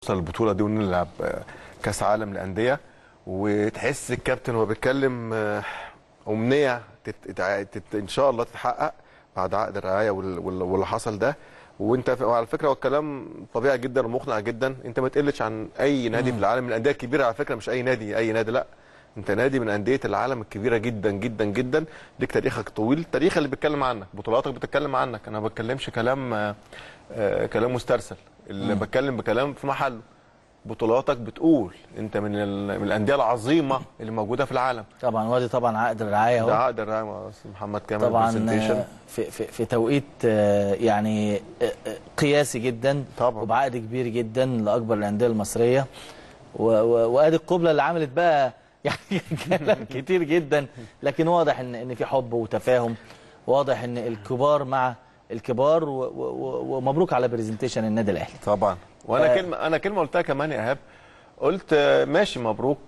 نوصل البطوله دي ونلعب آه، كاس عالم للانديه وتحس الكابتن وهو بيتكلم آه، امنيه تت... تت... تت... ان شاء الله تتحقق بعد عقد الرعايه وال... وال... واللي حصل ده وانت ف... وعلى فكره هو الكلام طبيعي جدا ومقنع جدا انت ما تقلش عن اي نادي في العالم من الانديه الكبيره على فكره مش اي نادي اي نادي لا انت نادي من انديه العالم الكبيره جدا جدا جدا ليك تاريخك طويل التاريخ اللي بيتكلم عنك بطولاتك بتتكلم عنك انا ما بتكلمش كلام آه، آه، كلام مسترسل اللي بتكلم بكلام في محله بطولاتك بتقول انت من, ال... من الانديه العظيمه اللي موجوده في العالم طبعا وادي طبعا عقد الرعايه ده اهو عقد الرعايه مع أستاذ محمد كامل طبعا presentation. آه، في في في توقيت آه، يعني آه، آه، قياسي جدا طبعا. وبعقد كبير جدا لاكبر الانديه المصريه و- و- وادي القبله اللي عملت بقى يعني كلام كتير جدا لكن واضح ان ان في حب وتفاهم واضح ان الكبار مع الكبار و- و- و- ومبروك على برزنتيشن النادي الاهلي طبعا وانا آه. كلمه انا كلمه قلتها كمان يا ايهاب قلت آه، ماشي مبروك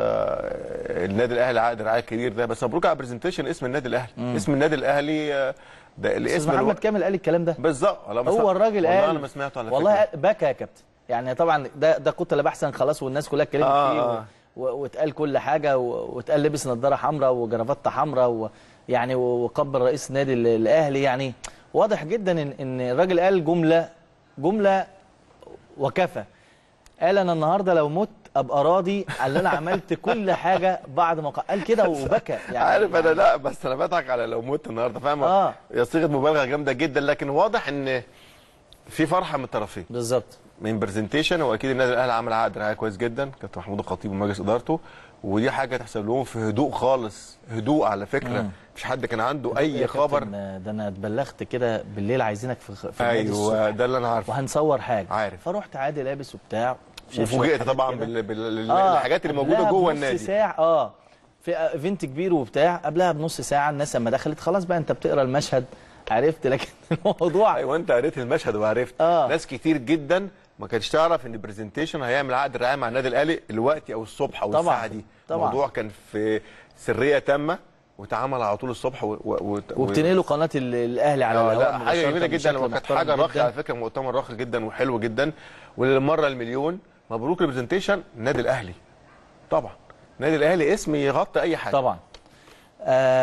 آه، النادي الاهلي عقد رعايه كبير ده بس مبروك على برزنتيشن اسم النادي الاهلي اسم النادي الاهلي آه، ده استاذ الاسم محمد الو... كامل قال الكلام ده بالظبط والله ما هو سمع- الراجل والله قال انا ما سمعته على والله فكره قال- بكى يا كابتن يعني طبعا ده ده كنت لا بحثا خلاص والناس كلها اتكلمت آه، فيه آه. و- و- واتقال كل حاجه و- واتقال لبس نظاره حمراء وجرافته حمراء ويعني وقبل رئيس النادي ال- الاهلي يعني واضح جدا ان ان الراجل قال جمله جمله وكفى قال انا النهارده لو مت ابقى راضي على اللي انا عملت كل حاجه بعد ما قال كده وبكى يعني عارف انا لا بس انا بضحك على لو مت النهارده فاهم آه. هي صيغه مبالغه جامده جدا لكن واضح ان في فرحه من الطرفين بالظبط من برزنتيشن واكيد النادي الاهلي عمل عقد رعايه كويس جدا كابتن محمود الخطيب ومجلس ادارته ودي حاجه تحسب لهم في هدوء خالص هدوء على فكره مفيش حد كان عنده يا اي خبر كابتن، ده انا اتبلغت كده بالليل عايزينك في في النادي ايوه الصبح. ده اللي انا عارفه وهنصور حاجه عارف. فرحت عادي لابس وبتاع شايف شوية وفوجئت حاجات طبعا كده. بال- بال- آه، بالحاجات اللي موجوده قبلها جوه بنص النادي ساعه اه في ايفنت كبير وبتاع قبلها بنص ساعه الناس لما دخلت خلاص بقى انت بتقرا المشهد عرفت لكن الموضوع ايوه انت قريت المشهد وعرفت آه. ناس كتير جدا ما كانتش تعرف ان البرزنتيشن هيعمل عقد الرعايه مع النادي الاهلي الوقت او الصبح او طبعاً، الساعه دي طبعاً. الموضوع كان في سريه تامه واتعمل على طول الصبح و... و... و... وبتنقلوا قناه ال- الاهلي على آه، الهواء لا حاجه مباشرة جميله جدا بشكل وكانت محترم حاجه راقيه جداً. على فكره مؤتمر راقي جدا وحلو جدا وللمره المليون مبروك البرزنتيشن النادي الاهلي طبعا النادي الاهلي اسم يغطي اي حاجه طبعا آه